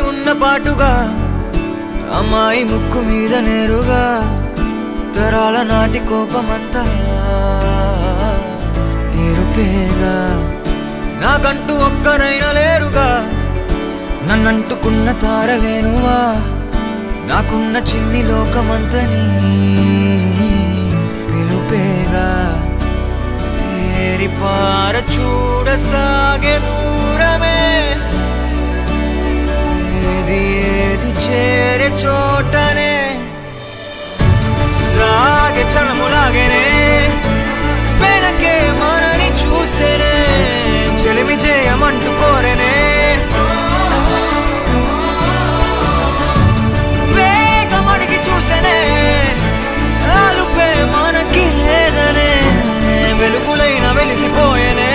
ఉన్న పాటుగా అమ్మాయి ముక్కు మీద నేరుగా తరాల నాటి కోపమంతా ఏరుపేగా నాకంటూ ఒక్కరైనా లేరుగా నన్నంటుకున్న తారవేనువా నాకున్న చిన్ని లోకమంతని పిలుపేగా తేరిపార చూడసాగే దూరమే ఏది ఏది చేరే చోటనే సాగే చలములాగేనే వెనకే మనని చూసేనే చెలిమి చేయమంటూ కోరేనే వేగమడిగి చూసేనే ఆలుపే మనకి లేదనే వెలుగులైన వెలిసిపోయేనే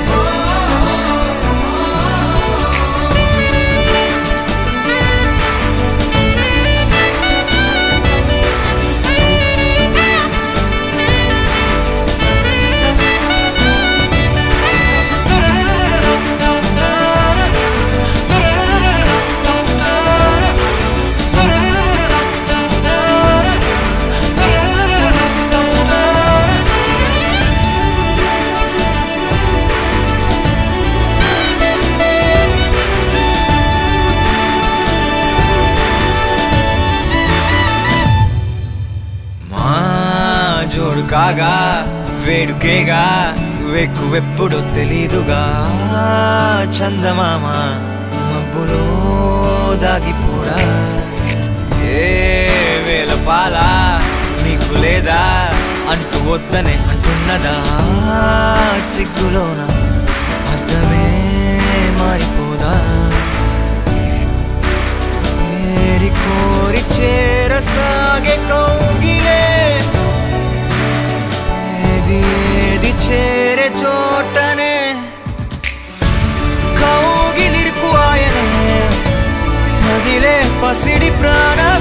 మా జోడు కాగా వేడుకేగా వెక్కువెప్పుడు తెలీదుగా చందమామ మబ్బులో దాగిపోరా ఏ వేల పాల నీకు లేదా అంటూ వద్దనే అంటున్నదా సిగ్గులోన అర్థమే మారిపోదా ఏరి కోరి చేరసాగే కౌగిలే ఏది ఏది చేరే చోటనే కౌగిలిరుకు ఆయనే తగిలే పసిడి ప్రాణ